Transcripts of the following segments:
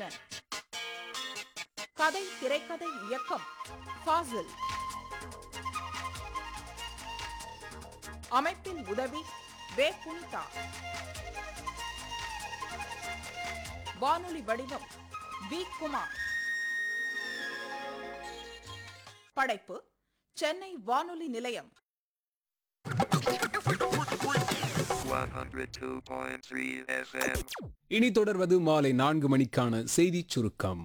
ராதாகிருஷ்ணன் கதை திரைக்கதை இயக்கம் ஃபாசில் அமைப்பின் உதவி வே புனிதா வானொலி வடிவம் வி குமார் படைப்பு சென்னை வானொலி நிலையம் 102.3 FM. இனி தொடர்வது மாலை நான்கு மணிக்கான செய்திச் சுருக்கம்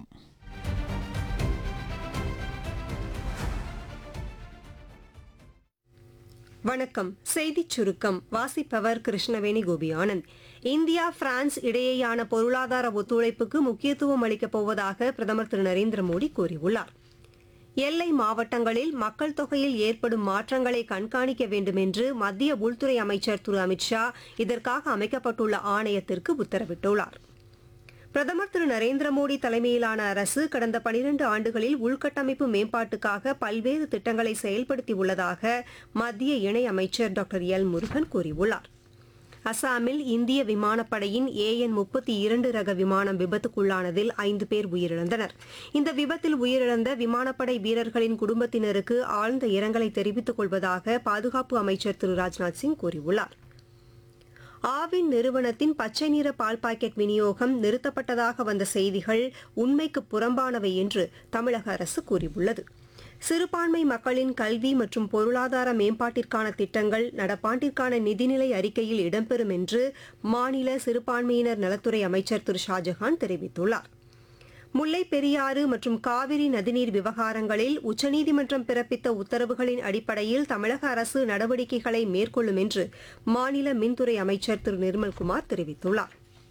வணக்கம் செய்திச் சுருக்கம் வாசிப்பவர் கிருஷ்ணவேணி கோபி ஆனந்த் இந்தியா பிரான்ஸ் இடையேயான பொருளாதார ஒத்துழைப்புக்கு முக்கியத்துவம் அளிக்கப் போவதாக பிரதமர் திரு நரேந்திர மோடி கூறியுள்ளார் எல்லை மாவட்டங்களில் மக்கள் தொகையில் ஏற்படும் மாற்றங்களை கண்காணிக்க வேண்டும் என்று மத்திய உள்துறை அமைச்சர் திரு அமித்ஷா இதற்காக அமைக்கப்பட்டுள்ள ஆணையத்திற்கு உத்தரவிட்டுள்ளார் பிரதமர் திரு நரேந்திர மோடி தலைமையிலான அரசு கடந்த பனிரண்டு ஆண்டுகளில் உள்கட்டமைப்பு மேம்பாட்டுக்காக பல்வேறு திட்டங்களை செயல்படுத்தி உள்ளதாக மத்திய இணை அமைச்சர் டாக்டர் எல் முருகன் கூறியுள்ளார் அசாமில் இந்திய விமானப்படையின் ஏஎன் முப்பத்தி இரண்டு ரக விமானம் விபத்துக்குள்ளானதில் ஐந்து பேர் உயிரிழந்தனர் இந்த விபத்தில் உயிரிழந்த விமானப்படை வீரர்களின் குடும்பத்தினருக்கு ஆழ்ந்த இரங்கலை தெரிவித்துக் கொள்வதாக பாதுகாப்பு அமைச்சர் திரு ராஜ்நாத் சிங் கூறியுள்ளார் ஆவின் நிறுவனத்தின் பச்சை நிற பால் பாக்கெட் விநியோகம் நிறுத்தப்பட்டதாக வந்த செய்திகள் உண்மைக்கு புறம்பானவை என்று தமிழக அரசு கூறியுள்ளது சிறுபான்மை மக்களின் கல்வி மற்றும் பொருளாதார மேம்பாட்டிற்கான திட்டங்கள் நடப்பாண்டிற்கான நிதிநிலை அறிக்கையில் இடம்பெறும் என்று மாநில சிறுபான்மையினர் நலத்துறை அமைச்சர் திரு ஷாஜஹான் தெரிவித்துள்ளார் முல்லை பெரியாறு மற்றும் காவிரி நதிநீர் விவகாரங்களில் உச்சநீதிமன்றம் பிறப்பித்த உத்தரவுகளின் அடிப்படையில் தமிழக அரசு நடவடிக்கைகளை மேற்கொள்ளும் என்று மாநில மின்துறை அமைச்சர் திரு நிர்மல்குமார் தெரிவித்துள்ளார்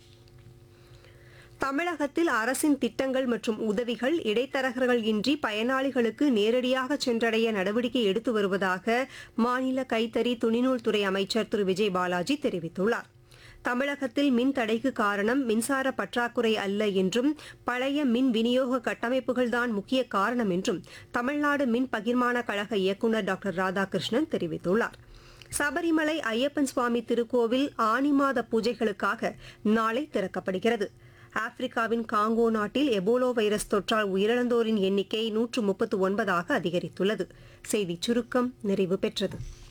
தமிழகத்தில் அரசின் திட்டங்கள் மற்றும் உதவிகள் இடைத்தரகர்கள் இன்றி பயனாளிகளுக்கு நேரடியாக சென்றடைய நடவடிக்கை எடுத்து வருவதாக மாநில கைத்தறி துணிநூல் துறை அமைச்சர் திரு விஜய் பாலாஜி தெரிவித்துள்ளார் தமிழகத்தில் மின் தடைக்கு காரணம் மின்சார பற்றாக்குறை அல்ல என்றும் பழைய மின் விநியோக கட்டமைப்புகள்தான் முக்கிய காரணம் என்றும் தமிழ்நாடு மின் பகிர்மான கழக இயக்குநர் டாக்டர் ராதாகிருஷ்ணன் தெரிவித்துள்ளார் சபரிமலை ஐயப்பன் சுவாமி திருக்கோவில் ஆனி மாத பூஜைகளுக்காக நாளை திறக்கப்படுகிறது ஆப்பிரிக்காவின் காங்கோ நாட்டில் எபோலோ வைரஸ் தொற்றால் உயிரிழந்தோரின் எண்ணிக்கை நூற்று முப்பத்து ஒன்பதாக அதிகரித்துள்ளது செய்திச் சுருக்கம் நிறைவு பெற்றது